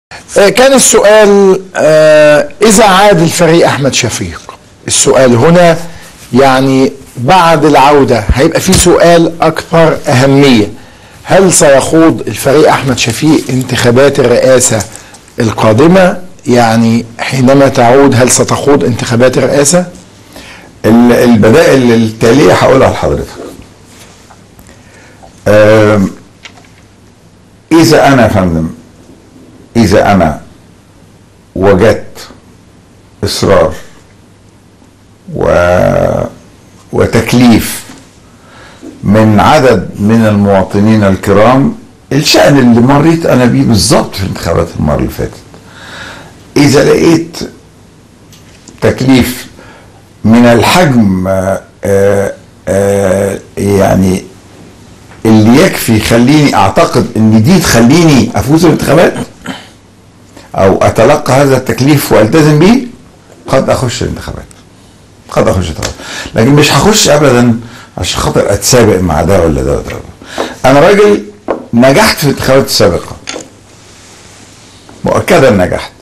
آه، كان السؤال آه، إذا عاد الفريق أحمد شفيق السؤال هنا يعني بعد العودة هيبقى في سؤال أكثر أهمية هل سيخوض الفريق أحمد شفيق انتخابات الرئاسة القادمة يعني حينما تعود هل ستخوض انتخابات الرئاسة؟ ال- البدائل التالية هقولها لحضرتك آم، إذا أنا يا فندم إذا أنا وجدت إصرار و... وتكليف من عدد من المواطنين الكرام الشأن اللي مريت أنا بيه بالظبط في الانتخابات المرة اللي فاتت إذا لقيت تكليف من الحجم آه، آه، آه، يعني اللي يكفي يخليني اعتقد ان دي تخليني افوز بالانتخابات او اتلقى هذا التكليف والتزم به قد اخش الانتخابات قد اخش الانتخابات لكن مش هخش ابدا عشان خاطر اتسابق مع ده ولا ده ولا ده انا راجل نجحت في الانتخابات السابقه مؤكدا نجحت